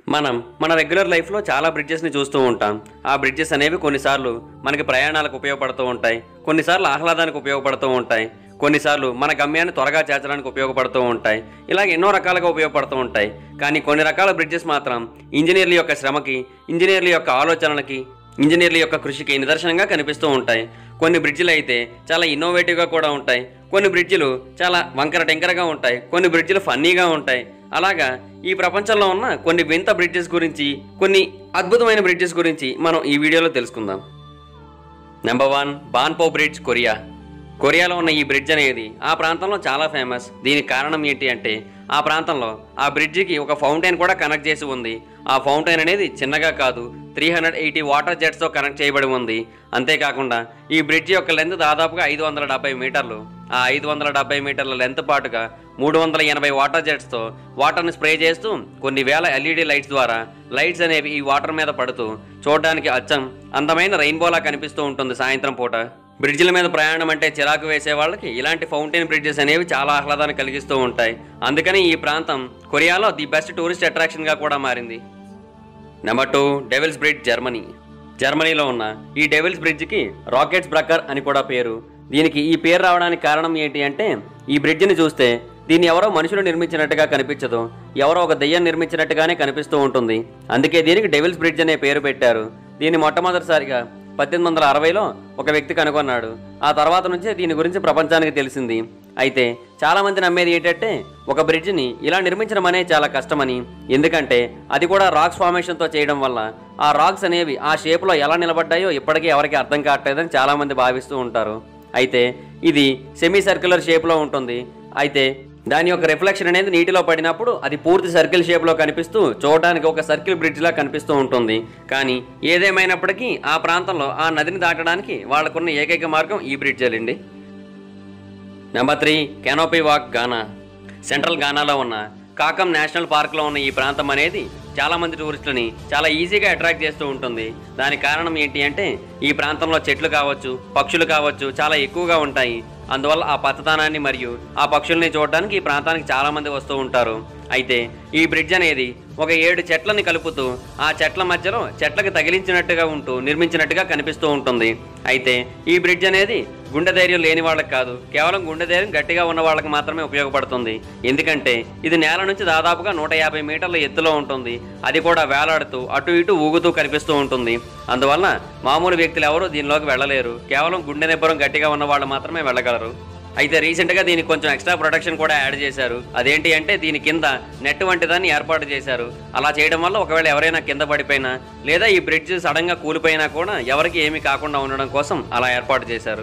మనం మన రెగ్యులర్ లైఫ్లో చాలా బ్రిడ్జెస్ని చూస్తూ ఉంటాం ఆ బ్రిడ్జెస్ అనేవి కొన్నిసార్లు మనకి ప్రయాణాలకు ఉపయోగపడుతూ ఉంటాయి కొన్నిసార్లు ఆహ్లాదానికి ఉపయోగపడుతూ ఉంటాయి కొన్నిసార్లు మన గమ్యాన్ని త్వరగా చేర్చడానికి ఉపయోగపడుతూ ఉంటాయి ఇలా ఎన్నో రకాలుగా ఉపయోగపడుతూ ఉంటాయి కానీ కొన్ని రకాల బ్రిడ్జెస్ మాత్రం ఇంజనీర్ల యొక్క శ్రమకి ఇంజనీర్ల యొక్క ఆలోచనలకి ఇంజనీర్ల యొక్క కృషికి నిదర్శనంగా కనిపిస్తూ ఉంటాయి కొన్ని బ్రిడ్జిలు అయితే చాలా ఇన్నోవేటివ్గా కూడా ఉంటాయి కొన్ని బ్రిడ్జిలు చాలా వంకర టెంకరగా ఉంటాయి కొన్ని బ్రిడ్జిలు ఫన్నీగా ఉంటాయి అలాగా ఈ ప్రపంచంలో ఉన్న కొన్ని వింత బ్రిడ్జెస్ గురించి కొన్ని అద్భుతమైన బ్రిడ్జెస్ గురించి మనం ఈ వీడియోలో తెలుసుకుందాం number one Banpo bridge Korea కొరియాలో ఉన్న ఈ బ్రిడ్జ్ అనేది ఆ ప్రాంతంలో చాలా ఫేమస్ దీనికి కారణం ఏంటి అంటే ఆ ప్రాంతంలో ఆ బ్రిడ్జికి ఒక ఫౌంటైన్ కూడా కనెక్ట్ చేసి ఉంది ఆ ఫౌంటైన్ అనేది చిన్నగా కాదు త్రీ హండ్రెడ్ ఎయిటీ వాటర్ జెట్స్తో కనెక్ట్ చేయబడి ఉంది అంతేకాకుండా ఈ బ్రిడ్జ్ యొక్క లెంత్ దాదాపుగా ఐదు వందల డెబ్బై మీటర్లు ఆ ఐదు వందల డెబ్బై మీటర్ల లెంత్ పాటుగా మూడు వందల ఎనభై వాటర్ జెట్స్తో వాటర్ని స్ప్రే చేస్తూ కొన్ని వేల ఎల్ఈడి లైట్స్ ద్వారా లైట్స్ అనేవి ఈ వాటర్ మీద పడుతూ చూడడానికి అచ్చం అందమైన రెయిన్బోలా కనిపిస్తూ ఉంటుంది సాయంత్రం పూట బ్రిడ్జిల మీద ప్రయాణం అంటే చిరాకు వేసే వాళ్ళకి ఇలాంటి ఫౌంటైన్ బ్రిడ్జెస్ అనేవి చాలా ఆహ్లాదాన్ని కలిగిస్తూ ఉంటాయి అందుకని ఈ ప్రాంతం కొరియాలో ది బెస్ట్ టూరిస్ట్ అట్రాక్షన్గా కూడా మారింది number two devil's bridge Germany జర్మనీలో ఉన్న ఈ డెవిల్స్ బ్రిడ్జ్కి రాకెట్స్ బ్రక్కర్ అని కూడా పేరు దీనికి ఈ పేరు రావడానికి కారణం ఏంటి అంటే ఈ బ్రిడ్జిని చూస్తే దీన్ని ఎవరో మనుషులు నిర్మించినట్టుగా కనిపించదు ఎవరో ఒక దెయ్యం నిర్మించినట్టుగానే కనిపిస్తూ ఉంటుంది అందుకే దీనికి డెవిల్స్ బ్రిడ్జ్ అనే పేరు పెట్టారు దీన్ని మొట్టమొదటిసారిగా పద్దెనిమిది వందల అరవైలో ఒక వ్యక్తి కనుగొన్నాడు ఆ తర్వాత నుంచే దీని గురించి ప్రపంచానికి తెలిసింది అయితే చాలా మంది నమ్మేది ఏంటంటే ఒక బ్రిడ్జిని ఇలా నిర్మించడం అనేది చాలా కష్టమని ఎందుకంటే అది కూడా రాక్స్ ఫార్మేషన్తో చేయడం వల్ల ఆ రాక్స్ అనేవి ఆ షేప్లో ఎలా నిలబడ్డాయో ఇప్పటికీ ఎవరికి అర్థం కావట్లేదని చాలా మంది భావిస్తూ ఉంటారు అయితే ఇది సెమీ సర్క్యులర్ షేప్లో ఉంటుంది అయితే దాని యొక్క రిఫ్లెక్షన్ అనేది నీటిలో పడినప్పుడు అది పూర్తి సర్కిల్ షేప్లో కనిపిస్తూ చూడడానికి ఒక సర్కిల్ బ్రిడ్జ్లా కనిపిస్తూ ఉంటుంది కానీ ఏదేమైనప్పటికీ ఆ ప్రాంతంలో ఆ నదిని దాటడానికి వాళ్ళకున్న ఏకైక మార్గం ఈ బ్రిడ్జ్ అండి number three canopy walk Ghana central గానాలో ఉన్న కాకం నేషనల్ పార్క్లో ఉన్న ఈ ప్రాంతం అనేది చాలా మంది టూరిస్టులని చాలా ఈజీగా అట్రాక్ట్ చేస్తూ ఉంటుంది దానికి కారణం ఏంటి అంటే ఈ ప్రాంతంలో చెట్లు కావచ్చు పక్షులు కావచ్చు చాలా ఎక్కువగా ఉంటాయి అందువల్ల ఆ పచ్చదనాన్ని మరియు ఆ పక్షుల్ని చూడడానికి ఈ ప్రాంతానికి చాలా మంది వస్తూ ఉంటారు అయితే ఈ బ్రిడ్జ్ అనేది ఒక ఏడు చెట్లని కలుపుతూ ఆ చెట్ల మధ్యలో చెట్లకు తగిలించినట్టుగా ఉంటూ నిర్మించినట్టుగా కనిపిస్తూ ఉంటుంది అయితే ఈ బ్రిడ్జ్ అనేది గుండె ధైర్యం లేని వాళ్ళకి కాదు కేవలం గుండె ధైర్యం గట్టిగా ఉన్న వాళ్ళకి మాత్రమే ఉపయోగపడుతుంది ఎందుకంటే ఇది నేల నుంచి దాదాపుగా నూట యాభై మీటర్ల ఎత్తులో ఉంటుంది అది కూడా వేలాడుతూ అటు ఇటు ఊగుతూ కనిపిస్తూ ఉంటుంది అందువల్ల మామూలు వ్యక్తులు ఎవరు దీనిలోకి వెళ్ళలేరు కేవలం గుండె నిబ్బరం గట్టిగా ఉన్న వాళ్ళు మాత్రమే వెళ్ళగలరు అయితే రీసెంట్గా దీనికి కొంచెం ఎక్స్ట్రా ప్రొటెక్షన్ కూడా యాడ్ చేశారు అదేంటి అంటే దీని కింద నెట్ వంటి దాన్ని ఏర్పాటు చేశారు అలా చేయడం వల్ల ఒకవేళ ఎవరైనా కింద పడిపోయినా లేదా ఈ బ్రిడ్జ్ సడన్గా కూలిపోయినా కూడా ఎవరికి ఏమీ కాకుండా ఉండడం కోసం అలా ఏర్పాటు చేశారు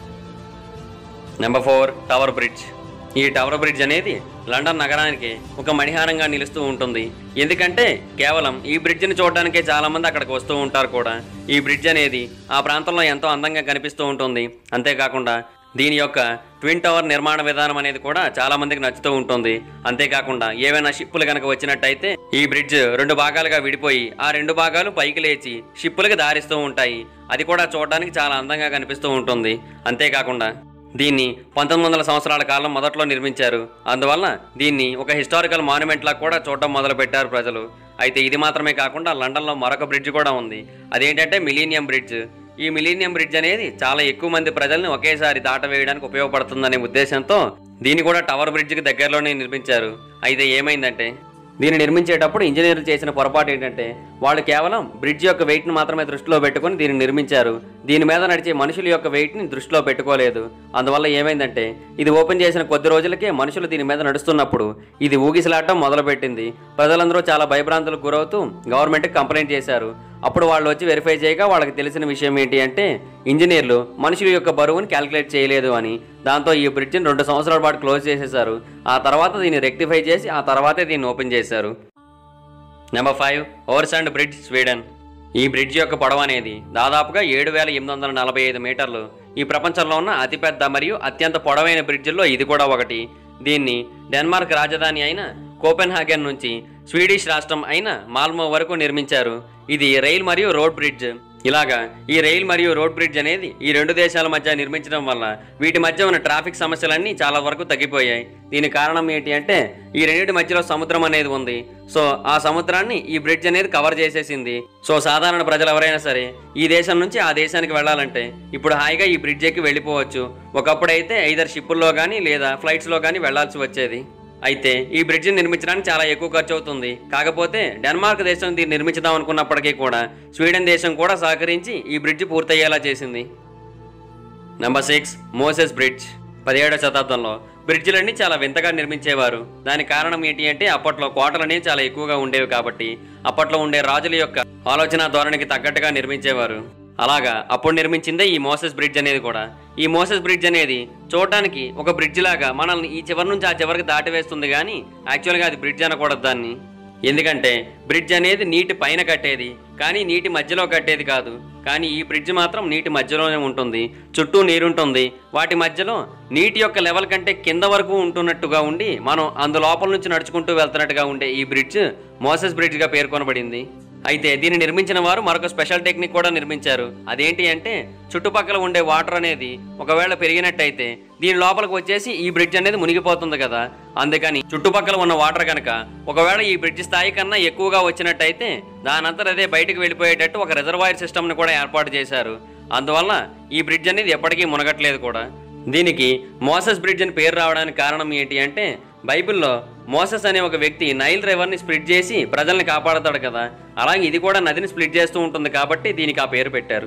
నెంబర్ ఫోర్ టవర్ బ్రిడ్జ్ ఈ టవర్ బ్రిడ్జ్ అనేది లండన్ నగరానికి ఒక మణిహారంగా నిలుస్తూ ఉంటుంది ఎందుకంటే కేవలం ఈ బ్రిడ్జిని చూడడానికే చాలా మంది అక్కడికి వస్తూ ఉంటారు కూడా ఈ బ్రిడ్జ్ అనేది ఆ ప్రాంతంలో ఎంతో అందంగా కనిపిస్తూ ఉంటుంది అంతేకాకుండా దీని యొక్క ట్విన్ టవర్ నిర్మాణ విధానం అనేది కూడా చాలా మందికి నచ్చుతూ ఉంటుంది అంతేకాకుండా ఏవైనా షిప్పులు కనుక వచ్చినట్టయితే ఈ బ్రిడ్జ్ రెండు భాగాలుగా విడిపోయి ఆ రెండు భాగాలు పైకి లేచి షిప్పులకి దారిస్తూ ఉంటాయి అది కూడా చూడడానికి చాలా అందంగా కనిపిస్తూ ఉంటుంది అంతేకాకుండా దీన్ని పంతొమ్మిది వందల సంవత్సరాల కాలం మొదట్లో నిర్మించారు అందువల్ల దీన్ని ఒక హిస్టారికల్ మాన్యుమెంట్ లా కూడా చూడడం మొదలుపెట్టారు ప్రజలు అయితే ఇది మాత్రమే కాకుండా లండన్లో మరొక బ్రిడ్జ్ కూడా ఉంది అదేంటంటే మిలీనియం బ్రిడ్జ్ ఈ మిలీనియం బ్రిడ్జ్ అనేది చాలా ఎక్కువ మంది ప్రజల్ని ఒకేసారి దాటవేయడానికి ఉపయోగపడుతుందనే ఉద్దేశంతో దీన్ని కూడా టవర్ బ్రిడ్జ్కి దగ్గరలోనే నిర్మించారు అయితే ఏమైందంటే దీన్ని నిర్మించేటప్పుడు ఇంజనీర్లు చేసిన పొరపాటు ఏంటంటే వాళ్ళు కేవలం బ్రిడ్జ్ యొక్క వెయిట్ని మాత్రమే దృష్టిలో పెట్టుకొని దీన్ని నిర్మించారు దీని మీద నడిచే మనుషుల యొక్క వెయిట్ని దృష్టిలో పెట్టుకోలేదు అందువల్ల ఏమైందంటే ఇది ఓపెన్ చేసిన కొద్ది రోజులకే మనుషులు దీని మీద నడుస్తున్నప్పుడు ఇది ఊగిసలాడటం మొదలుపెట్టింది ప్రజలందరూ చాలా భయభ్రాంతులకు గురవుతూ గవర్నమెంట్కి కంప్లైంట్ చేశారు అప్పుడు వాళ్ళు వచ్చి వెరిఫై చేయగా వాళ్ళకి తెలిసిన విషయం ఏంటి అంటే ఇంజనీర్లు మనుషుల యొక్క బరువుని క్యాలిక్యులేట్ చేయలేదు అని దాంతో ఈ బ్రిడ్జిని రెండు సంవత్సరాల పాటు క్లోజ్ చేసేశారు ఆ తర్వాత దీన్ని రెక్టిఫై చేసి ఆ తర్వాతే దీన్ని ఓపెన్ చేశారు number five Oresund bridge Sweden ఈ బ్రిడ్జ్ యొక్క పొడవు అనేది దాదాపుగా ఏడు వేల ఎనిమిది వందల నలభై ఐదు మీటర్లు ఈ ప్రపంచంలో ఉన్న అతిపెద్ద మరియు అత్యంత పొడవైన బ్రిడ్జిల్లో ఇది కూడా ఒకటి దీన్ని డెన్మార్క్ రాజధాని అయిన కోపెన్హాగెన్ నుంచి స్వీడిష్ రాష్ట్రం అయిన మాల్మో వరకు నిర్మించారు ఇది రైల్ మరియు రోడ్ బ్రిడ్జ్ ఇలాగా ఈ రైల్ మరియు రోడ్ బ్రిడ్జ్ అనేది ఈ రెండు దేశాల మధ్య నిర్మించడం వల్ల వీటి మధ్య ఉన్న ట్రాఫిక్ సమస్యలన్నీ చాలా వరకు తగ్గిపోయాయి దీనికి కారణం ఏంటి అంటే ఈ రెండింటి మధ్యలో సముద్రం అనేది ఉంది సో ఆ సముద్రాన్ని ఈ బ్రిడ్జ్ అనేది కవర్ చేసేసింది సో సాధారణ ప్రజలు ఎవరైనా సరే ఈ దేశం నుంచి ఆ దేశానికి వెళ్ళాలంటే ఇప్పుడు హాయిగా ఈ బ్రిడ్జ్ ఎక్కి వెళ్ళిపోవచ్చు ఒకప్పుడైతే ఐదర్ షిప్పుల్లో కానీ లేదా ఫ్లైట్స్లో కానీ వెళ్లాల్సి వచ్చేది అయితే ఈ బ్రిడ్జిని నిర్మించడానికి చాలా ఎక్కువ ఖర్చు అవుతుంది కాకపోతే డెన్మార్క్ దేశం దీన్ని నిర్మించుదాం అనుకున్నప్పటికీ కూడా స్వీడన్ దేశం కూడా సహకరించి ఈ బ్రిడ్జ్ పూర్తయ్యేలా చేసింది నెంబర్ సిక్స్ మోసెస్ బ్రిడ్జ్ పదిహేడవ శతాబ్దంలో బ్రిడ్జిలన్నీ చాలా వింతగా నిర్మించేవారు దానికి కారణం ఏంటి అంటే అప్పట్లో కోటలు అనేవి చాలా ఎక్కువగా ఉండేవి కాబట్టి అప్పట్లో ఉండే రాజుల యొక్క ఆలోచన ధోరణికి తగ్గట్టుగా నిర్మించేవారు అలాగా అప్పుడు నిర్మించిందే ఈ మోసెస్ బ్రిడ్జ్ అనేది కూడా ఈ మోసెస్ బ్రిడ్జ్ అనేది చూడటానికి ఒక బ్రిడ్జ్ లాగా మనల్ని ఈ చివరి నుంచి ఆ చివరికి దాటివేస్తుంది కానీ యాక్చువల్గా అది బ్రిడ్జ్ అనకూడదు దాన్ని ఎందుకంటే బ్రిడ్జ్ అనేది నీటి పైన కట్టేది కానీ నీటి మధ్యలో కట్టేది కాదు కానీ ఈ బ్రిడ్జ్ మాత్రం నీటి మధ్యలోనే ఉంటుంది చుట్టూ నీరుంటుంది వాటి మధ్యలో నీటి యొక్క లెవెల్ కంటే కింద వరకు ఉంటున్నట్టుగా ఉండి మనం అందులోపల నుంచి నడుచుకుంటూ వెళ్తున్నట్టుగా ఉండే ఈ బ్రిడ్జ్ మోసెస్ బ్రిడ్జ్గా పేర్కొనబడింది అయితే దీన్ని నిర్మించిన వారు మరొక స్పెషల్ టెక్నిక్ కూడా నిర్మించారు అదేంటి అంటే చుట్టుపక్కల ఉండే వాటర్ అనేది ఒకవేళ పెరిగినట్టయితే దీని లోపలికి వచ్చేసి ఈ బ్రిడ్జ్ అనేది మునిగిపోతుంది కదా అందుకని చుట్టుపక్కల ఉన్న వాటర్ కనుక ఒకవేళ ఈ బ్రిడ్జ్ స్థాయి కన్నా ఎక్కువగా వచ్చినట్టయితే దానంతా అదే బయటకు వెళ్ళిపోయేటట్టు ఒక రిజర్వాయర్ సిస్టమ్ని కూడా ఏర్పాటు చేశారు అందువల్ల ఈ బ్రిడ్జ్ అనేది ఎప్పటికీ మునగట్లేదు కూడా దీనికి మోసెస్ బ్రిడ్జ్ అని పేరు రావడానికి కారణం ఏంటి అంటే బైబిల్లో మోసెస్ అనే ఒక వ్యక్తి నైల్ రివర్ని స్ప్లిట్ చేసి ప్రజల్ని కాపాడతాడు కదా అలాగే ఇది కూడా నదిని స్ప్లిట్ చేస్తూ ఉంటుంది కాబట్టి దీనికి ఆ పేరు పెట్టారు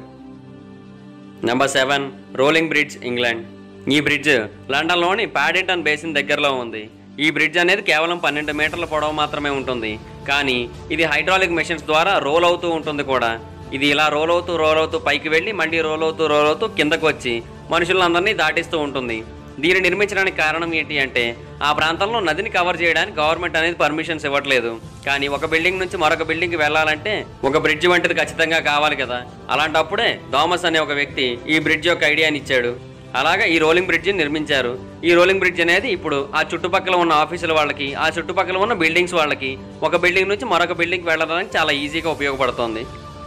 number seven rolling bridge England ఈ బ్రిడ్జ్ లండన్లోని ప్యాడింటన్ బేసిన్ దగ్గరలో ఉంది ఈ బ్రిడ్జ్ అనేది కేవలం పన్నెండు మీటర్ల పొడవు మాత్రమే ఉంటుంది కానీ ఇది హైడ్రాలిక్ మెషిన్స్ ద్వారా రోల్ అవుతూ ఉంటుంది కూడా ఇది ఇలా రోల్ అవుతూ రోల్ అవుతూ పైకి వెళ్ళి మళ్ళీ రోల్ అవుతూ రోల్ అవుతూ కిందకు వచ్చి మనుషులందరినీ దాటిస్తూ ఉంటుంది దీన్ని నిర్మించడానికి కారణం ఏంటి అంటే ఆ ప్రాంతంలో నదిని కవర్ చేయడానికి గవర్నమెంట్ అనేది పర్మిషన్స్ ఇవ్వట్లేదు కానీ ఒక బిల్డింగ్ నుంచి మరొక బిల్డింగ్కి వెళ్ళాలంటే ఒక బ్రిడ్జ్ వంటిది ఖచ్చితంగా కావాలి కదా అలాంటప్పుడే థామస్ అనే ఒక వ్యక్తి ఈ బ్రిడ్జ్ యొక్క ఐడియాని ఇచ్చాడు అలాగా ఈ రోలింగ్ బ్రిడ్జిని నిర్మించారు ఈ రోలింగ్ బ్రిడ్జ్ అనేది ఇప్పుడు ఆ చుట్టుపక్కల ఉన్న ఆఫీసుల వాళ్ళకి ఆ చుట్టుపక్కల ఉన్న బిల్డింగ్స్ వాళ్ళకి ఒక బిల్డింగ్ నుంచి మరొక బిల్డింగ్కి వెళ్ళడానికి చాలా ఈజీగా ఉపయోగపడుతుంది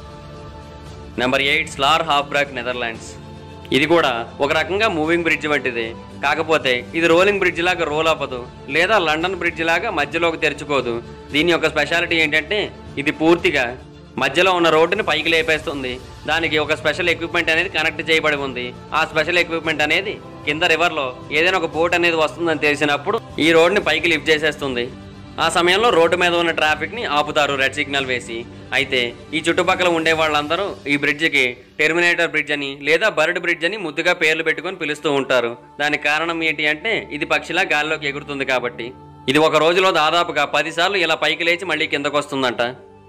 number eight Slauerhoffbrug Netherlands ఇది కూడా ఒక రకంగా మూవింగ్ బ్రిడ్జ్ వంటిది కాకపోతే ఇది రోలింగ్ బ్రిడ్జ్ లాగా రోల్ అవ్వదు లేదా లండన్ బ్రిడ్జ్ లాగా మధ్యలోకి తెరుచుకోదు దీని యొక్క స్పెషాలిటీ ఏంటంటే ఇది పూర్తిగా మధ్యలో ఉన్న రోడ్డుని పైకి లేపేస్తుంది దానికి ఒక స్పెషల్ ఎక్విప్మెంట్ అనేది కనెక్ట్ చేయబడి ఉంది ఆ స్పెషల్ ఎక్విప్మెంట్ అనేది కింద రివర్లో ఏదైనా ఒక బోట్ అనేది వస్తుందని తెలిసినప్పుడు ఈ రోడ్ని పైకి లిఫ్ట్ చేసేస్తుంది ఆ సమయంలో రోడ్డు మీద ఉన్న ట్రాఫిక్ని ఆపుతారు రెడ్ సిగ్నల్ వేసి అయితే ఈ చుట్టుపక్కల ఉండే వాళ్ళందరూ ఈ బ్రిడ్జికి టెర్మినేటర్ బ్రిడ్జ్ అని లేదా బర్డ్ బ్రిడ్జ్ అని ముద్దుగా పేర్లు పెట్టుకొని పిలుస్తూ ఉంటారు దానికి కారణం ఏంటి అంటే ఇది పక్షిలా గాల్లోకి ఎగురుతుంది కాబట్టి ఇది ఒక రోజులో దాదాపుగా పదిసార్లు ఇలా పైకి లేచి మళ్ళీ కిందకు వస్తుందంట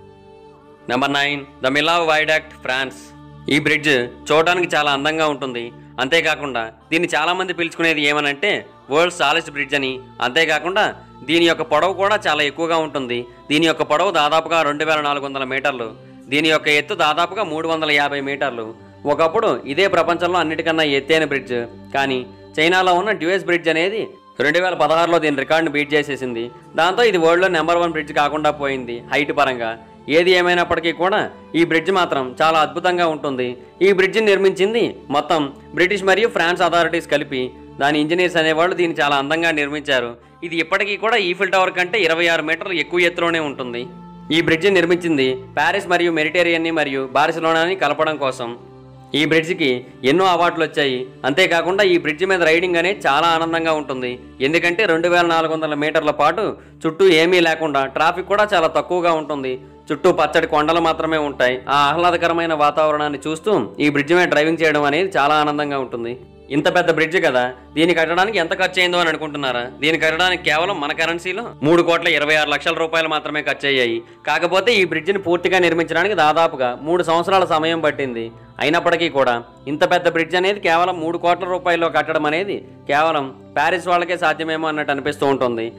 number nine the Millau viaduct France ఈ బ్రిడ్జ్ చూడడానికి చాలా అందంగా ఉంటుంది అంతేకాకుండా దీన్ని చాలామంది పిలుచుకునేది ఏమనంటే వరల్డ్ సాలెస్ట్ బ్రిడ్జ్ అని అంతేకాకుండా దీని యొక్క పొడవు కూడా చాలా ఎక్కువగా ఉంటుంది దీని యొక్క పొడవు దాదాపుగా రెండు వేల నాలుగు వందల మీటర్లు దీని యొక్క ఎత్తు దాదాపుగా మూడు వందల యాభై మీటర్లు ఒకప్పుడు ఇదే ప్రపంచంలో అన్నిటికన్నా ఎత్తైన బ్రిడ్జ్ కానీ చైనాలో ఉన్న డ్యూఎస్ బ్రిడ్జ్ అనేది రెండు వేల పదహారులో దీని రికార్డును బీట్ చేసేసింది దాంతో ఇది వరల్డ్లో నెంబర్ వన్ బ్రిడ్జ్ కాకుండా పోయింది హైట్ పరంగా ఏది ఏమైనప్పటికీ కూడా ఈ బ్రిడ్జ్ మాత్రం చాలా అద్భుతంగా ఉంటుంది ఈ బ్రిడ్జిని నిర్మించింది మొత్తం బ్రిటిష్ మరియు ఫ్రాన్స్ అథారిటీస్ కలిపి దాని ఇంజనీర్స్ అనేవాళ్ళు దీన్ని చాలా అందంగా నిర్మించారు ఇది ఇప్పటికీ కూడా ఈఫిల్ టవర్ కంటే ఇరవై ఆరు మీటర్లు ఎక్కువ ఎత్తులోనే ఉంటుంది ఈ బ్రిడ్జ్ నిర్మించింది ప్యారిస్ మరియు మెరిటేరియన్ని మరియు బార్సిలోనాని కలపడం కోసం ఈ బ్రిడ్జికి ఎన్నో అవార్డులు వచ్చాయి అంతేకాకుండా ఈ బ్రిడ్జ్ మీద రైడింగ్ అనేది చాలా ఆనందంగా ఉంటుంది ఎందుకంటే రెండు వేల నాలుగు వందల మీటర్ల పాటు చుట్టూ ఏమీ లేకుండా ట్రాఫిక్ కూడా చాలా తక్కువగా ఉంటుంది చుట్టూ పచ్చడి కొండలు మాత్రమే ఉంటాయి ఆ ఆహ్లాదకరమైన వాతావరణాన్ని చూస్తూ ఈ బ్రిడ్జ్ మీద డ్రైవింగ్ చేయడం అనేది చాలా ఆనందంగా ఉంటుంది ఇంత పెద్ద బ్రిడ్జ్ కదా దీన్ని కట్టడానికి ఎంత ఖర్చు అయిందో అని అనుకుంటున్నారా దీన్ని కట్టడానికి కేవలం మన కరెన్సీలో మూడు కోట్ల ఇరవై ఆరు లక్షల రూపాయలు మాత్రమే ఖర్చు అయ్యాయి కాకపోతే ఈ బ్రిడ్జిని పూర్తిగా నిర్మించడానికి దాదాపుగా మూడు సంవత్సరాల సమయం పట్టింది అయినప్పటికీ కూడా ఇంత పెద్ద బ్రిడ్జ్ అనేది కేవలం మూడు కోట్ల రూపాయల్లో కట్టడం అనేది కేవలం ప్యారిస్ వాళ్ళకే సాధ్యమేమో అన్నట్టు అనిపిస్తూ ఉంటుంది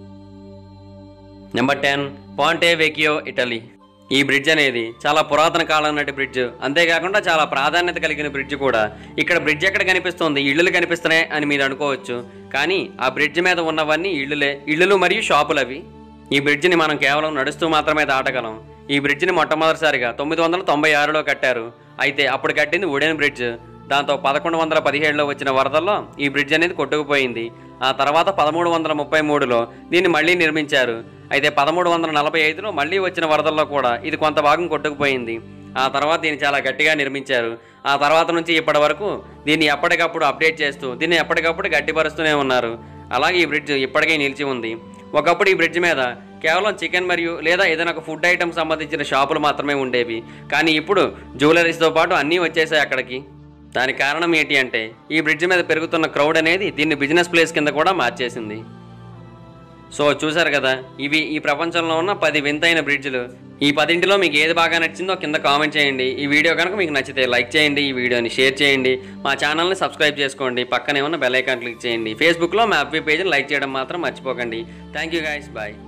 number ten Ponte Vecchio Italy ఈ బ్రిడ్జ్ అనేది చాలా పురాతన కాలం నాటి బ్రిడ్జ్ అంతేకాకుండా చాలా ప్రాధాన్యత కలిగిన బ్రిడ్జ్ కూడా ఇక్కడ బ్రిడ్జ్ ఎక్కడ కనిపిస్తుంది ఇళ్ళు కనిపిస్తున్నాయి అని మీరు అనుకోవచ్చు కానీ ఆ బ్రిడ్జ్ మీద ఉన్నవన్నీ ఇళ్ళులే ఇళ్ళు మరియు షాపులు అవి ఈ బ్రిడ్జిని మనం కేవలం నడుస్తూ మాత్రమే దాటగలం ఈ బ్రిడ్జిని మొట్టమొదటిసారిగా తొమ్మిది వందల తొంభై ఆరులో కట్టారు అయితే అప్పుడు కట్టింది వుడెన్ బ్రిడ్జ్ దాంతో పదకొండు వందల పదిహేడులో వచ్చిన వరదల్లో ఈ బ్రిడ్జ్ అనేది కొట్టుకుపోయింది ఆ తర్వాత పదమూడు వందల ముప్పై మూడులో దీన్ని మళ్ళీ నిర్మించారు అయితే పదమూడు వందల నలభై ఐదులో మళ్ళీ వచ్చిన వరదల్లో కూడా ఇది కొంత భాగం కొట్టుకుపోయింది ఆ తర్వాత దీన్ని చాలా గట్టిగా నిర్మించారు ఆ తర్వాత నుంచి ఇప్పటి వరకు దీన్ని ఎప్పటికప్పుడు అప్డేట్ చేస్తూ దీన్ని ఎప్పటికప్పుడు గట్టిపరుస్తూనే ఉన్నారు అలాగే ఈ బ్రిడ్జ్ ఇప్పటికే నిలిచి ఉంది ఒకప్పుడు ఈ బ్రిడ్జ్ మీద కేవలం చికెన్ మరియు లేదా ఏదైనా ఒక ఫుడ్ ఐటమ్ సంబంధించిన షాపులు మాత్రమే ఉండేవి కానీ ఇప్పుడు జ్యువెలరీస్తో పాటు అన్నీ వచ్చేసాయి అక్కడికి దానికి కారణం ఏంటి అంటే ఈ బ్రిడ్జ్ మీద పెరుగుతున్న క్రౌడ్ అనేది దీన్ని బిజినెస్ ప్లేస్ కింద కూడా మార్చేసింది సో చూసారు కదా ఇవి ఈ ప్రపంచంలో ఉన్న పది వింతైన బ్రిడ్జ్లు ఈ పదింటిలో మీకు ఏది బాగా నచ్చిందో కింద కామెంట్ చేయండి ఈ వీడియో కనుక మీకు నచ్చితే లైక్ చేయండి ఈ వీడియోని షేర్ చేయండి మా ఛానల్ని సబ్స్క్రైబ్ చేసుకోండి పక్కనే ఉన్న బెల్ ఐకాన్ క్లిక్ చేయండి ఫేస్బుక్లో మా అఫ్వీ పేజ్ని లైక్ చేయడం మాత్రం మర్చిపోకండి థ్యాంక్ యూ గైస్ బాయ్